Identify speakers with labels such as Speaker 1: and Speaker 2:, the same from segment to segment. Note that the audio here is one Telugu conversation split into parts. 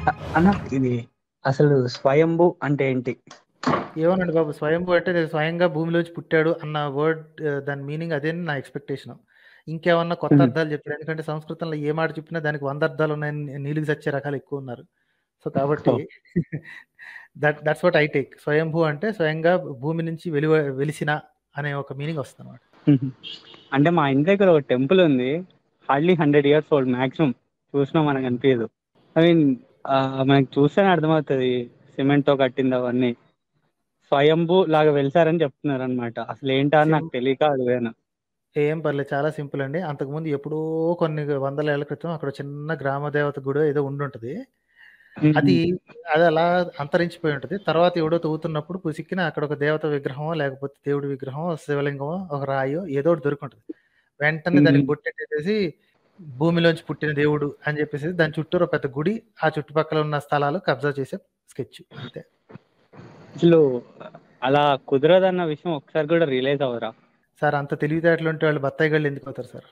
Speaker 1: అన్న ఇది అసలు స్వయంభూ అంటే ఏంటి
Speaker 2: ఏమోనండి బాబు స్వయంభూ అంటే నేను స్వయంగా భూమిలోంచి పుట్టాడు అన్న వర్డ్ దాని మీనింగ్ అదే నా ఎక్స్పెక్టేషన్ ఇంకేమన్నా కొత్త
Speaker 1: మ్మ్.
Speaker 2: అర్థాలు చెప్పారు ఎందుకంటే సంస్కృతంలో ఏ మాట చెప్పినా దానికి వంద అర్థాలు ఉన్నాయని నీలికి చచ్చే రకాలు ఎక్కువ ఉన్నారు సో కాబట్టి that that's what I take స్వయంభూ అంటే స్వయంగా భూమి నుంచి వెలువ వెలిసిన అనే ఒక మీనింగ్ వస్తుంది అనమాట
Speaker 1: అంటే మా ఇంటి దగ్గర ఒక టెంపుల్ ఉంది hardly hundred years old maximum చూసినా మనకు అనిపించదు ఐ మీన్ మనకి చూస్తేనే అర్థమవుతుంది సిమెంట్ తో కట్టింది అవన్నీ స్వయంభూ లాగా వెలిసారని చెప్తున్నారు అనమాట అసలు ఏంటా అని నాకు తెలియక అడిగాను
Speaker 2: ఏం పర్లేదు చాలా సింపుల్ అండి అంతకుముందు ఎప్పుడో కొన్ని వందల ఏళ్ల క్రితం అక్కడ చిన్న గ్రామ దేవత గుడి ఏదో ఉండుంటది అది అది అలా అంతరించిపోయి ఉంటది తర్వాత ఎవడో తవ్వుతున్నప్పుడు పుసిక్కిన అక్కడ ఒక దేవత విగ్రహమో లేకపోతే దేవుడి విగ్రహమో శివలింగమో ఒక రాయో ఏదో ఒకటి దొరుకుంటది వెంటనే దానికి
Speaker 1: మ్మ్.
Speaker 2: బొట్టెట్టేసి భూమిలోంచి పుట్టిన దేవుడు అని చెప్పేసి దాని చుట్టూరు ఒక పెద్ద గుడి ఆ చుట్టుపక్కల ఉన్న స్థలాలు కబ్జా చేసే స్కెచ్ అంతే
Speaker 1: అసలు అలా కుదరదన్న విషయం ఒకసారి కూడా రియలైజ్ అవ్వరా
Speaker 2: సార్ అంత తెలివితేటలు ఉంటే వాళ్ళు బత్తాయి గళ్ళు ఎందుకు అవుతారు సార్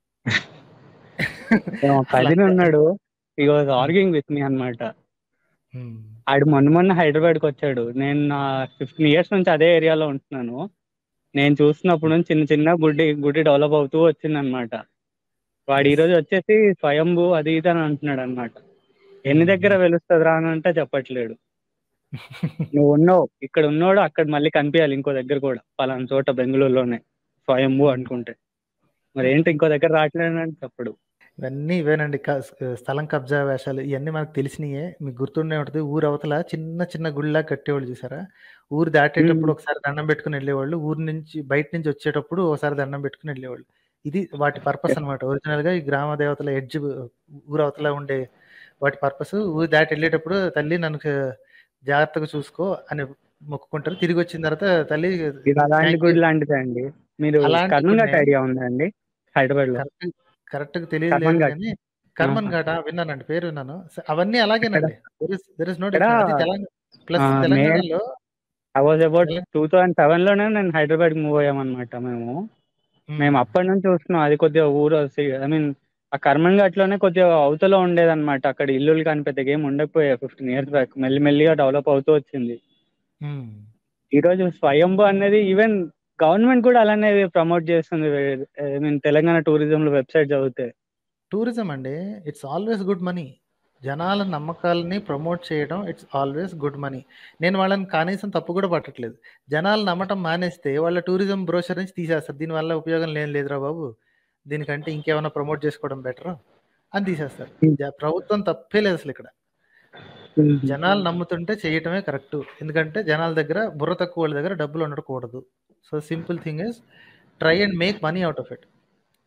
Speaker 1: మా
Speaker 2: అసలు
Speaker 1: కజిన్
Speaker 2: అంతే.
Speaker 1: ఉన్నాడు ఈ వాజ్
Speaker 2: మ్మ్.
Speaker 1: ఆర్గింగ్ విత్ మీ అన్నమాట
Speaker 2: మ్మ్.
Speaker 1: ఆడు మొన్న మొన్న హైదరాబాద్ కి వచ్చాడు నేను నా ఫిఫ్టీన్ ఇయర్స్ నుంచి అదే ఏరియాలో ఉంటున్నాను నేను చూస్తున్నప్పుడు నుంచి చిన్న చిన్న గుడి గుడి డెవలప్ అవుతూ వచ్చింది అనమాట వాడు ఈ
Speaker 2: Yes.
Speaker 1: రోజు వచ్చేసి స్వయంభూ అది ఇది అని అంటున్నాడు అనమాట ఎన్ని దగ్గర వెలుస్తుంది రా అని అంటే చెప్పట్లేడు నువ్వు ఉన్నావు ఇక్కడ ఉన్నాడు అక్కడ మళ్ళీ కనిపించాలి ఇంకో దగ్గర కూడా పలానా చోట బెంగళూరులోనే స్వయంభూ అనుకుంటే మరి ఏంటి ఇంకో దగ్గర రావట్లేదు అని చెప్పడు
Speaker 2: ఇవన్నీ ఇవేనండి క- స్థలం కబ్జా వేషాలు ఇవన్నీ మనకు తెలిసినయే మీకు గుర్తుండే ఉంటుంది ఊరు అవతల చిన్న చిన్న గుళ్ళ కట్టేవాళ్ళు చూసారా ఊరు దాటేటప్పుడు
Speaker 1: మ్మ్.
Speaker 2: ఒకసారి దండం పెట్టుకుని వెళ్ళేవాళ్ళు ఊరు నుంచి బయట నుంచి వచ్చేటప్పుడు ఒకసారి దండం పెట్టుకుని వెళ్ళేవాళ్ళు ఇది వాటి పర్పస్ అనమాట ఒరిజినల్ గా ఈ గ్రామ దేవతల ఎడ్జ్ ఊరు అవతల ఉండే వాటి పర్పస్ ఊరు దాటి వెళ్ళేటప్పుడు తల్లి నన్ను క- జాగ్రత్తగా చూసుకో అని మొక్కుకుంటారు తిరిగి వచ్చిన తర్వాత తల్లి
Speaker 1: ఇది అలాంటి
Speaker 2: థ్యాంక్ యూ
Speaker 1: గుడి లాంటిదే మీరు
Speaker 2: అలాంటి
Speaker 1: కర్నూలు ఘాట్
Speaker 2: గుడినే
Speaker 1: ఐడియా ఉందా అండి హైదరాబాద్ లో
Speaker 2: కరెక్ట్ కరెక్ట్ గా తెలియదు
Speaker 1: కర్మన్
Speaker 2: లేదు
Speaker 1: ఘాట్
Speaker 2: కానీ కర్మన్ ఘాట్ ఆ, విన్నానండి పేరు విన్నాను స- అవన్నీ
Speaker 1: ఇక్కడ
Speaker 2: అలాగేనండి దెర్ ఇస్ నో
Speaker 1: ఇక్కడ
Speaker 2: డిఫరెంట్ అది తెలంగాణ ప్లస్
Speaker 1: మే
Speaker 2: తెలంగాణలో
Speaker 1: ఐ వాజ్ అబౌట్
Speaker 2: తెల-
Speaker 1: టూ థౌజండ్ సెవెన్ లోనే నేను హైదరాబాద్ మూవ్ అయ్యామన్నమాట మేము మేము
Speaker 2: మ్మ్.
Speaker 1: అప్పటి నుంచి చూస్తున్నాం అది కొద్దిగా ఊరు ఐ మీన్ ఆ కర్మన్ ఘాట్ లోనే కొద్దిగా అవతల ఉండేదన్నమాట అక్కడ ఇల్లులు కానీ పెద్దగా ఏం ఉండకపోయాయి ఫిఫ్టీన్ ఇయర్స్ బ్యాక్ మెల్లి మెల్లిగా డెవలప్ అవుతూ వచ్చింది
Speaker 2: మ్మ్.
Speaker 1: ఈ రోజు స్వయంభూ అనేది ఈవెన్ గవర్నమెంట్ కూడా అలానే ప్రమోట్ చేస్తుంది ఐ మీన్ తెలంగాణ టూరిజం లో వెబ్సైట్ చదివితే
Speaker 2: టూరిజం అండి ఇట్స్ ఆల్వేస్ గుడ్ మనీ జనాల నమ్మకాలని ప్రమోట్ చేయడం ఇట్స్ ఆల్వేస్ గుడ్ మనీ నేను వాళ్ళని కనీసం తప్పు కూడా పట్టట్లేదు జనాలు నమ్మటం మానేస్తే వాళ్ళ టూరిజం బ్రోషర్ నుంచి తీసేస్తారు దీనివల్ల ఉపయోగం లేని లేదురా బాబు దీనికంటే ఇంకేమైనా ప్రమోట్ చేసుకోవడం బెటర్ అని తీసేస్తారు జ- ప్రభుత్వం తప్పే లేదు అసలు ఇక్కడ జనాలు నమ్ముతుంటే చేయటమే కరెక్ట్ ఎందుకంటే జనాల దగ్గర బుర్ర తక్కువ వాళ్ళ దగ్గర డబ్బులు ఉండకూడదు so simple thing is try and make money out of it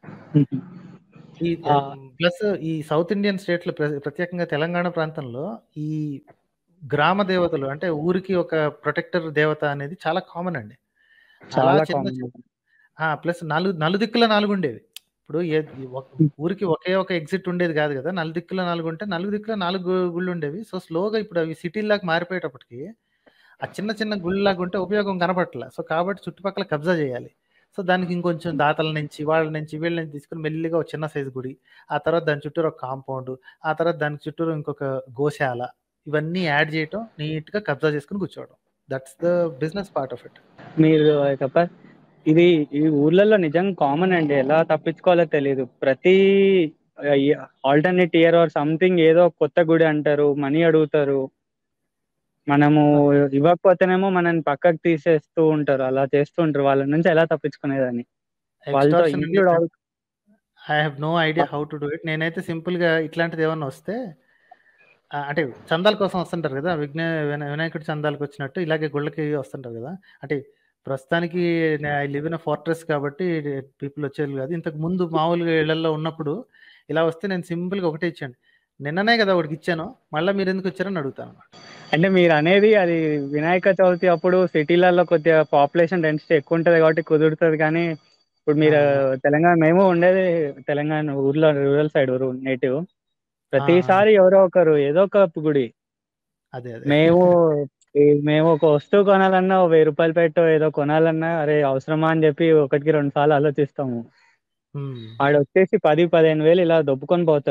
Speaker 2: ఈ
Speaker 1: ఆ,
Speaker 2: ప్లస్ ఈ సౌత్ ఇండియన్ స్టేట్లో ప్ర- ప్రత్యేకంగా తెలంగాణ ప్రాంతంలో ఈ గ్రామ దేవతలు అంటే ఊరికి ఒక ప్రొటెక్టర్ దేవత అనేది చాలా కామన్ అండి అలా
Speaker 1: చాలా
Speaker 2: చిన్న
Speaker 1: కామన్
Speaker 2: ప్లస్ నాలుగు నలుదిక్కుల నాలుగు ఉండేవి ఇప్పుడు ఏ ఈ ఒక- ఊరికి ఒకే ఒక ఎగ్జిట్ ఉండేది కాదు కదా నలుదిక్కుల నాలుగు ఉంటే నాలుగు దిక్కుల నాలుగు గు- గుళ్ళు ఉండేవి సో స్లోగా ఇప్పుడు అవి సిటీలాగా మారిపోయేటప్పటికి ఆ చిన్న చిన్న గుళ్ళలాగా ఉంటే ఉపయోగం కనపట్ల సో కాబట్టి చుట్టుపక్కల కబ్జా చేయాలి సో దానికి ఇంకొంచెం దాతల నుంచి వాళ్ళ నుంచి వీళ్ళ నుంచి తీసుకుని మెల్లిగా ఒక చిన్న సైజు గుడి ఆ తర్వాత దాని చుట్టూరు ఒక కాంపౌండ్ ఆ తర్వాత దానికి చుట్టూరు ఇంకొక గోశాల ఇవన్నీ యాడ్ చేయటం నీట్ గా కబ్జా చేసుకుని కూర్చోవడం that's the business part of it
Speaker 1: మీరు చెప్ప ఇది ఈ ఊర్లలో నిజంగా కామన్ అండి ఎలా తప్పించుకోవాలో తెలియదు ప్రతి ఆల్టర్నేట్ ఇయర్ ఆర్ సంథింగ్ ఏదో కొత్త గుడి అంటారు మనీ అడుగుతారు మనము ఇవ్వకపోతేనేమో మనని పక్కకు తీసేస్తూ ఉంటారు అలా చేస్తూ ఉంటారు వాళ్ళ నుంచి ఎలా తప్పించుకునేదని వాళ్ళతో
Speaker 2: ఎక్స్టార్షన్
Speaker 1: ఇంక్లూడ్ అవు
Speaker 2: I have no idea how to do it నేనైతే సింపుల్ గా ఇట్లాంటిది ఏమన్నా వస్తే ఆ, అంటే చందాల కోసం వస్తుంటారు కదా విఘ్న వినా- వినాయకుడి చందాలకు వచ్చినట్టు ఇలాగే గుళ్ళకి వస్తుంటారు కదా అంటే ప్రస్తుతానికి ఐ లివ్ ఇన్ ఫోర్ట్రెస్ కాబట్టి పీపుల్ వచ్చేది కాదు ఇంతకు ముందు మామూలుగా ఇళ్లలో ఉన్నప్పుడు ఇలా వస్తే నేను సింపుల్ గా ఒకటే ఇచ్చాను నిన్ననే కదా ఒకటికి ఇచ్చాను మళ్ళీ మీరు ఎందుకు వచ్చారని అడుగుతాను అన్నమాట
Speaker 1: అంటే మీరు అనేది అది వినాయక చవితి అప్పుడు సిటీలలో కొద్దిగా పాపులేషన్ డెన్సిటీ ఎక్కువ ఉంటది కాబట్టి కుదురుతుంది కానీ ఇప్పుడు మీరు తెలంగాణ మేము ఉండేది తెలంగాణ ఊర్లో రూరల్ సైడ్ ఊరు నేటివ్ ప్రతిసారి ఎవరో ఒకరు ఏదో ఒక గుడి
Speaker 2: అదే అదే
Speaker 1: మేము ఈ- మేము ఒక వస్తువు కొనాలన్నా ఓ వెయ్యి రూపాయలు పెట్టో ఏదో కొనాలన్నా అరే అవసరమా అని చెప్పి ఒకటికి రెండు సార్లు ఆలోచిస్తాము
Speaker 2: ఉమ్.
Speaker 1: ఆడు వచ్చేసి పది పదిహేను వేలు ఇలా దొబ్బుకొని పోతాడు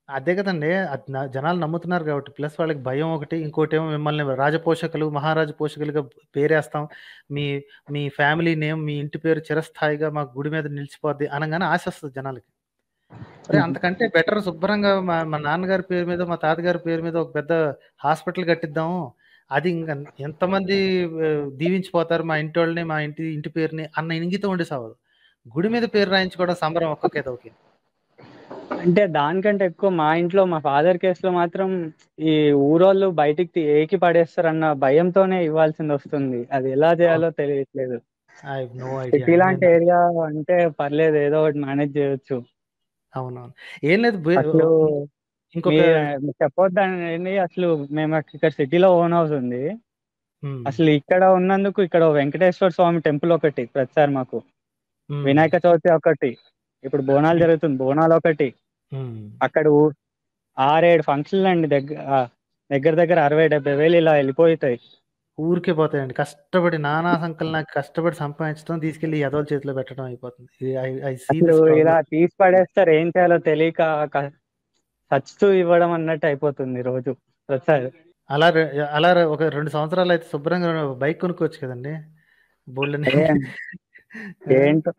Speaker 2: అదే కదండీ! అది న జనాలు నమ్ముతున్నారు కాబట్టి. ప్లస్ వాళ్ళకి భయం ఒకటి. ఇంకోటేమో మిమ్మల్ని రాజపోషకులు, మహారాజ పోషకులుగా పేరేస్తాం. మీ మీ ఫ్యామిలీ నేమ్, మీ ఇంటి పేరు చిరస్థాయిగా మా గుడి మీద నిలిచిపోద్ది అనంగానే ఆశొస్తది జనాలకి. ఒరేయ్! అంతకంటే బెటర్ శుభ్రంగా మా మా నాన్నగారి పేరు మీద, మా తాతగారి పేరు మీద ఒక పెద్ద హాస్పిటల్ కట్టిద్దాం. అది ఇంక ఎంతమంది ఆహ్, దీవించిపోతారు మా ఇంటోళ్ళని, మా ఇంటి ఇంటి పేరుని అన్న ఇంగితం ఉండి సావదు. గుడి మీద పేరు రాయించుకోవడం సంబరం ఒక్క ఎదవకి.
Speaker 1: అంటే దానికంటే ఎక్కువ మా ఇంట్లో మా ఫాదర్ కేస్‌లో మాత్రం ఈ ఊరోళ్ళు బయటికి తి ఏకి పడేస్తారన్న భయంతోనే ఇవ్వాల్సిందొస్తుంది. అది ఎలా
Speaker 2: అవును.
Speaker 1: చేయాలో తెలియట్లేదు.
Speaker 2: I have no idea
Speaker 1: city
Speaker 2: అండి.
Speaker 1: లాంటి
Speaker 2: నేను
Speaker 1: ఏరియా అంటే పర్లేదు ఏదో ఒకటి మేనేజ్ చేయొచ్చు.
Speaker 2: అవునవును. ఏం లేదు బె
Speaker 1: అసలు
Speaker 2: ఇంకొక
Speaker 1: మీ చెప్పొద్దండి అసలు మేము ఇక్కడ సిటీలో ఓన్ హౌస్ ఉంది.
Speaker 2: హ్మ్.
Speaker 1: అసలు ఇక్కడ ఉన్నందుకు ఇక్కడ వెంకటేశ్వర స్వామి టెంపుల్ ఒకటి ప్రతిసారి మాకు.
Speaker 2: హ్మ్.
Speaker 1: వినాయక చవితి ఒకటి. ఇప్పుడు బోనాలు
Speaker 2: హ్మ్.
Speaker 1: జరుగుతుంది. బోనాలు ఒకటి.
Speaker 2: హ్మ్.
Speaker 1: అక్కడ ఊ 6, 7 ఫంక్షన్‌లండి దగ్గ ఆహ్, దగ్గర దగ్గర 60, 70 వేలు ఇలా ఎళ్ళిపోతాయి.
Speaker 2: ఊరికే పోతాయండి. కష్టపడి నానా సంకలనాకి కష్టపడి సంపాదించడం తీసుకెళ్ళి ఈ ఎదవల చేతిలో పెట్టడం అయిపోతుంది. ఐ ఐ సీ
Speaker 1: అసలు
Speaker 2: దిస్
Speaker 1: ఇలా
Speaker 2: ప్రాబ్లమ్.
Speaker 1: తీసి పడేస్తారు ఏం చేయాలో తెలియక క చచ్చుతూ ఇవ్వడం అన్నట్టు అయిపోతుంది రోజు. ప్రతిసారి.
Speaker 2: అలా రె అలా రె ఒక 2 సంవత్సరాలయితే శుభ్రంగా బైక్ కొనుక్కోవచ్చు కదండీ! బోలెడన్ని
Speaker 1: ఏం
Speaker 2: ఆ!
Speaker 1: ఏంటో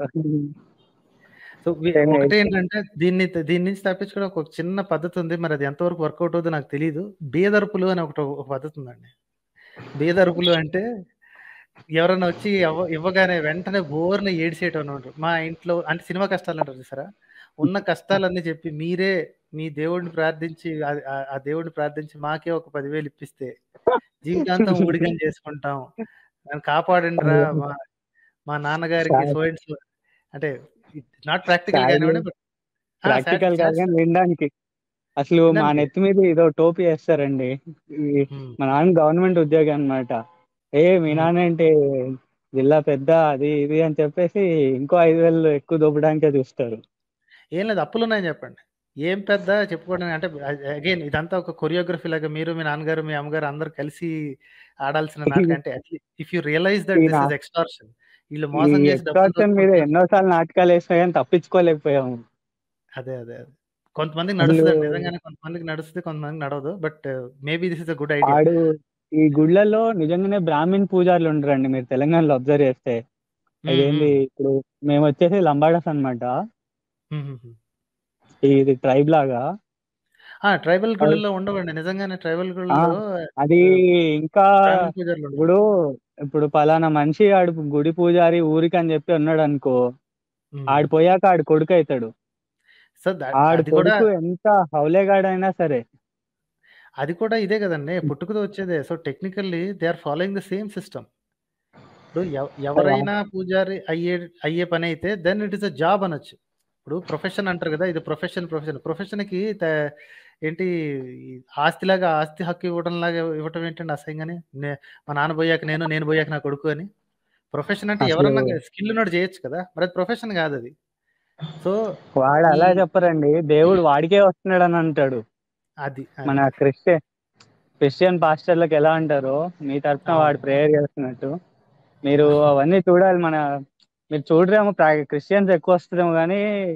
Speaker 2: సో, వి
Speaker 1: సేమ్ ఏజ్
Speaker 2: ఒకటేంటంటే దీన్ని త దీని నుంచి తప్పించుకోవడానికి ఒక చిన్న పద్ధతుంది. మరి అది ఎంతవరకు వర్కౌట్ అవుద్దో నాకు తెలీదు. బీదరుపులు అని ఒకటి ఒక పద్ధతి ఉందండి. బీదరుపులు అంటే ఎవరన్నా వచ్చి ఇవ్వ ఇవ్వగానే వెంటనే బోరున ఏడిసేయటం అన్నమాట. మా ఇంట్లో అంటే సినిమా కష్టాలంటారు చూసారా? ఉన్న కష్టాలన్నీ చెప్పి మీరే మీ దేవుడిని ప్రార్థించి ఆహ్, ఆహ్, ఆ దేవుడిని ప్రార్థించి మాకే ఒక 10,000 ఇప్పిస్తే జీవితాంతం ఊడిగం చేసుకుంటాం. నన్ను కాపాడండిరా మా మా నాన్నగారికి సో అండ్ సో అంటే నాట్ ప్రాక్టికల్
Speaker 1: సాడ్
Speaker 2: కానివ్వండి. బట్ ఆ! సాడ్
Speaker 1: ప్రాక్టికల్ కాదు
Speaker 2: సాడ్
Speaker 1: గాని వినడానికి. అసలు మా
Speaker 2: వినడానికి.
Speaker 1: నెత్తి మీద ఏదో టోపీ ఏస్తారండి. ఈ
Speaker 2: హ్మ్.
Speaker 1: మా నాన్న గవర్నమెంట్ ఉద్యోగి అన్నమాట. ఏ మీ
Speaker 2: హ్మ్.
Speaker 1: నాన్నేంటి జిల్లా పెద్ద అది ఇది అని చెప్పేసి ఇంకో 5,000 ఎక్కువ దొబ్బడానికే చూస్తారు.
Speaker 2: ఏం లేదు అప్పులున్నాయని చెప్పండి. ఏం పెద్ద చెప్పుకోవడానికి అంటే అ అగైన్ ఇదంతా ఒక కొరియోగ్రఫీ లాగా మీరు, మీ నాన్నగారు, మీ అమ్మగారు అందరూ కలిసి ఆడాల్సిన నాటకం అంటే ఇఫ్ యూ రియలైజ్ దట్
Speaker 1: ఈ
Speaker 2: దిస్
Speaker 1: నా
Speaker 2: ఈస్ ఎక్స్టార్షన్ వీళ్ళు
Speaker 1: ఈ
Speaker 2: మోసం చేసి డబ్బులు
Speaker 1: ఎక్స్‌టార్షన్ మీద
Speaker 2: దోచుకుంటున్నారు.
Speaker 1: ఎన్నో సార్లు నాటకాలేసినా గాని తప్పించుకోలేకపోయాము.
Speaker 2: అదే. అదే. అదే. కొంతమందికి
Speaker 1: అసలు
Speaker 2: నడుస్తదండి. నిజంగానే కొంతమందికి నడుస్తది. కొంతమందికి నడవదు. But maybe this is a good idea.
Speaker 1: ఆడు ఈ గుళ్ళల్లో నిజంగానే బ్రాహ్మిన్ పూజారులు ఉండరండి మీరు తెలంగాణలో అబ్జర్వ్ చేస్తే.
Speaker 2: హ్మ్.
Speaker 1: ఇదేంది
Speaker 2: హ్మ్.
Speaker 1: ఇప్పుడు మేమొచ్చేసి లంబాడాస్ అన్నమాట.
Speaker 2: హుహుహు.
Speaker 1: ఇది ట్రైబ్ లాగా.
Speaker 2: ఆ! ట్రైబల్
Speaker 1: అది
Speaker 2: గుళ్ళల్లో ఉండవండి. నిజంగానే ట్రైబల్
Speaker 1: ఆ!
Speaker 2: గుళ్ళల్లో
Speaker 1: అది
Speaker 2: ఆహ్,
Speaker 1: ఇంకా
Speaker 2: బ్రాహ్మణ పూజారులు ఉండరు.
Speaker 1: ఇప్పుడు, ఇప్పుడు పలానా మనిషి ఆడు గుడి పూజారి ఊరికని చెప్పి ఉన్నాడనుకో,
Speaker 2: హ్మ్.
Speaker 1: ఆడు పోయాక ఆడు కొడుకైతాడు.
Speaker 2: సో, దట్
Speaker 1: ఆడు
Speaker 2: అది కూడా
Speaker 1: కొడుకు ఎంత హౌలేగాడైనా సరే.
Speaker 2: అది కూడా ఇదే గదండీ! పుట్టుకతో వచ్చేదే. So, technically they are following the same system. ఇప్పుడు ఎవ
Speaker 1: కదా!
Speaker 2: ఎవరైనా పూజారి అయ్యే అయ్యే పనైతే then it is a job అనొచ్చు. ఇప్పుడు ప్రొఫెషన్ అంటారు గదా! ఇది ప్రొఫెషన్, ప్రొఫెషన్. ప్రొఫెషన్‌కి త ఏంటి ఈ ఆస్తిలాగా ఆస్తి హక్కు ఇవ్వడంలాగా ఇవ్వటం ఏంటండి అసహ్యంగాని? నే మా నాన్న బోయాక నేను, నేను బోయాక నా కొడుకు అని. ప్రొఫెషన్ అంటే
Speaker 1: అసలు
Speaker 2: ఎవరన్నా స్కిల్ ఉన్నోడు జేయొచ్చు కదా! మరది ప్రొఫెషన్ గాదది. సో,
Speaker 1: వాడు
Speaker 2: ఈ
Speaker 1: అలా చెప్పరండి. దేవుడు వాడికే వస్తున్నాడని అంటాడు.
Speaker 2: అది.
Speaker 1: మన
Speaker 2: అది.
Speaker 1: క్రిస్టియ క్రిస్టియన్ పాస్టర్‌లకి ఎలా అంటారో, మీ తరపున వాడు
Speaker 2: అవును.
Speaker 1: ప్రేయర్ చేస్తున్నట్టు. మీరు అవన్నీ చూడాలి మన మీరు చూడరేమో ప్రా క్రిస్టియన్స్ ఎక్కువొస్తరేమో గానీ,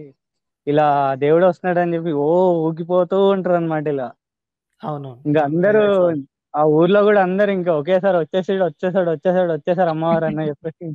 Speaker 1: ఇలా దేవుడు వస్తున్నాడని చెప్పి ఓ ఊగిపోతూ ఉంటారనమాట ఇలా.
Speaker 2: అవునవును.
Speaker 1: ఇంక
Speaker 2: హ్మ్. ఐ
Speaker 1: అందరూ
Speaker 2: ఐ సా
Speaker 1: ఆ ఊర్లో గూడా అందరూ ఇంకా ఒకేసారి వచ్చేసాడు, వచ్చేసాడు, వచ్చేసాడు, వచ్చేసారు అమ్మవారు అని చెప్పేసి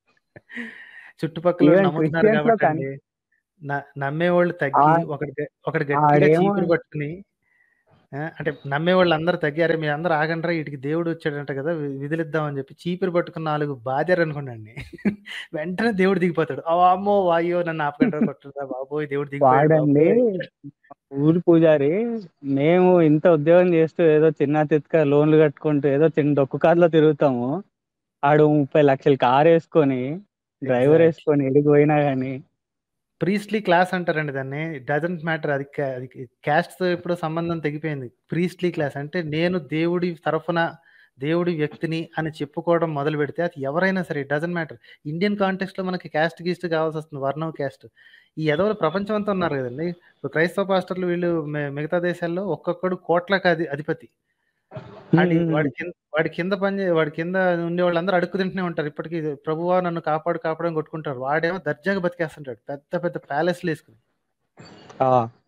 Speaker 2: చుట్టుపక్కలోళ్ళు
Speaker 1: ఈవెన్
Speaker 2: నమ్ముతున్నారు
Speaker 1: క్రిస్టియన్స్‌లో కన్
Speaker 2: గాబట్టండి. న నమ్మేవాళ్ళు
Speaker 1: ఆ
Speaker 2: తగ్గి ఒకడు గ ఒకడు గట్టిగా
Speaker 1: ఆడేమో
Speaker 2: చీపురు పట్టుకొని ఆ! అంటే నమ్మేవాళ్ళందరూ తగ్గి అరే! మీరందరూ ఆగండ్రా ఈటికి దేవుడు వచ్చాడంట కదా! వి విధులిద్దాం అని చెప్పి చీపురు పట్టుకొని 4 బాదారనుకోండండి. వెంటనే దేవుడు దిగిపోతాడు. వామ్మో! వాయ్యో! నన్ను ఆపకండ్రా కొట్టకురా బాబోయ్! దేవుడు దిగిపోయాడు
Speaker 1: వాడండి
Speaker 2: బాబోయ్!
Speaker 1: ఊరు పూజారి మేము ఇంత ఉద్యోగం చేస్తూ ఏదో చిన్న చితక లోన్‌లు కట్టుకుంటూ ఏదో చిన్న డొక్కు కార్‌లో తిరుగుతాము. ఆడు 30,00,000 కారేసుకొని, డ్రైవర్
Speaker 2: ఎగ్జాక్ట్‌లీ.
Speaker 1: ఏసుకొని ఎడికి పోయినా గాని
Speaker 2: ప్రీస్ట్‌లీ క్లాస్ అంటారండి దాన్ని. ఇట్ డజంట్ మ్యాటర్ అది కా అది క్యాస్ట్‌తో ఎప్పుడో సంబంధం తెగిపోయింది. ప్రీస్ట్‌లీ క్లాస్ అంటే నేను దేవుడి తరఫున, దేవుడి వ్యక్తిని అని చెప్పుకోవడం మొదలుపెడితే అది ఎవరైనా సరే ఇట్ డజంట్ మ్యాటర్. ఇండియన్ కాంటెక్స్ట్‌లో మనకి క్యాస్ట్ గీస్ట్ కావాల్సొస్తుంది. వర్ణం, క్యాస్ట్. ఈ ఎదవలు ప్రపంచం అంతా ఉన్నారు గదండీ! ఇప్పుడు క్రైస్తవ పాస్టర్‌లు వీళ్ళు మి మిగతా దేశాల్లో ఒక్కొక్కడు కోట్లకి అధి అధిపతి.
Speaker 1: హ్మ్.
Speaker 2: ఆడి
Speaker 1: హ్మ్.
Speaker 2: వాడి
Speaker 1: హ్మ్.
Speaker 2: కింద వాడి కింద పని జే వాడి కింద ఉండేవాళ్ళందరూ అడుక్కు తింటూనే ఉంటారు. ఇప్పటికి ప్రభువా నన్ను కాపాడు, కాపాడు అని కొట్టుకుంటారు. వాడేమో దర్జాగా బతికేస్తుంటాడు. పెద్ద పెద్ద ప్యాలెస్‌లేసుకొని.
Speaker 1: ఆ!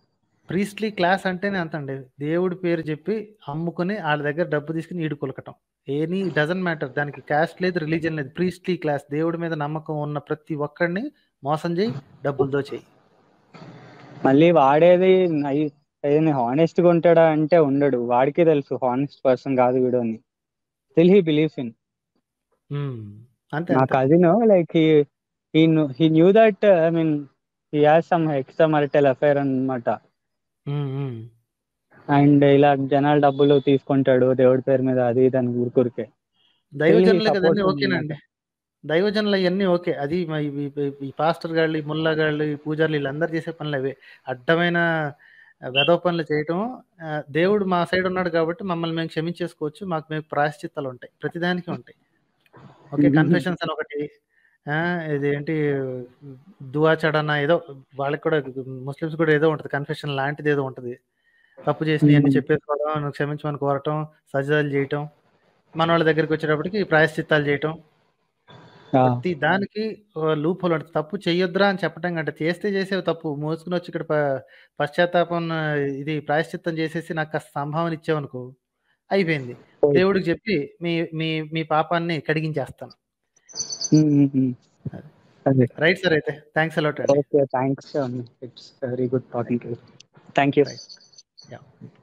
Speaker 2: ప్రీస్ట్లీ క్లాస్ అంటేనే అంతండి దేవుడి పేరు చెప్పి అమ్ముకుని వాళ్ళ దగ్గర డబ్బు తీసుకుని ఈడు కొలకటం ఎనీ డజన్ మ్యాటర్ దానికి క్యాస్ట్ లేదు రిలీజన్ లేదు ప్రీస్ట్లీ క్లాస్ దేవుడి మీద నమ్మకం ఉన్న ప్రతి ఒక్కడిని మోసం చేయి డబ్బులతో చేయి
Speaker 1: మళ్ళీ వాడేది నై- ఏదైనా హానెస్ట్ గా ఉంటాడా అంటే ఉండడు వాడికి తెలుసు హానెస్ట్ పర్సన్ కాదు వీడు అని స్టిల్ హీ బిలీవ్స్ ఇన్
Speaker 2: మ్మ్. అంతే
Speaker 1: నా
Speaker 2: అంతే
Speaker 1: cousin like he he knew that I mean he has some extra marital affair అన్నమాట
Speaker 2: మ్మ్, మ్మ్.
Speaker 1: అండ్ ఇలా జనాలు డబ్బులు తీసుకుంటాడు దేవుడి పేరు మీద అది ఇది అని ఊరుకూరికే
Speaker 2: దైవజనులకి అదన్నీ
Speaker 1: support
Speaker 2: ఓకేనండి దైవజనులు అవన్నీ ఓకే అది మ- ఈ- ఈ- ఈ పాస్టర్ గాళ్ళు ఈ ముల్లా గాళ్ళు ఈ పూజారులు వీళ్ళందరూ చేసే పనులు అవే అడ్డమైన వెధవ పనులు చేయటం ఆ, దేవుడు మా సైడ్ ఉన్నాడు కాబట్టి మమ్మల్ని మేము క్షమించేసుకోవచ్చు మాకు మేము ప్రాయశ్చిత్తాలు ఉంటాయి ప్రతిదానికి ఉంటాయి ఓకే
Speaker 1: Mhm.
Speaker 2: కన్ఫెషన్స్ అని ఒకటి ఆ, ఇది ఏంటి దువా చడన ఏదో వాళ్ళకి కూడా ముస్లిమ్స్ కూడా ఏదో ఉంటుంది కన్ఫెషన్ లాంటిది ఏదో ఉంటుంది తప్పు చేసిన అన్ని
Speaker 1: Mhm.
Speaker 2: చెప్పేసుకోవడం నువ్వు క్షమించమని కోరటం సజదాలు చేయటం మన వాళ్ళ దగ్గరికి వచ్చేటప్పటికి ప్రాయశ్చిత్తాలు చేయటం ప్రతి దానికి లూప్ హోల్ ఉంటుంది తప్పు చెయ్యొద్దురా అని చెప్పడం కంటే చేస్తే చేసేవి తప్పు మోసుకుని వచ్చి ఇక్కడ ప- పశ్చాత్తాపం ఆ, ఇది ప్రాయశ్చిత్తం చేసేసి నాకు కాస్త సంభావన ఇచ్చావనుకో అయిపోయింది దేవుడికి చెప్పి మీ మీ మీ పాపాన్ని కడిగించేస్తాను
Speaker 1: అదే
Speaker 2: రైట్ సార్ అయితే థ్యాంక్స్ అలాట్ అండి
Speaker 1: okay thanks it's very good talking to thank you
Speaker 2: right yeah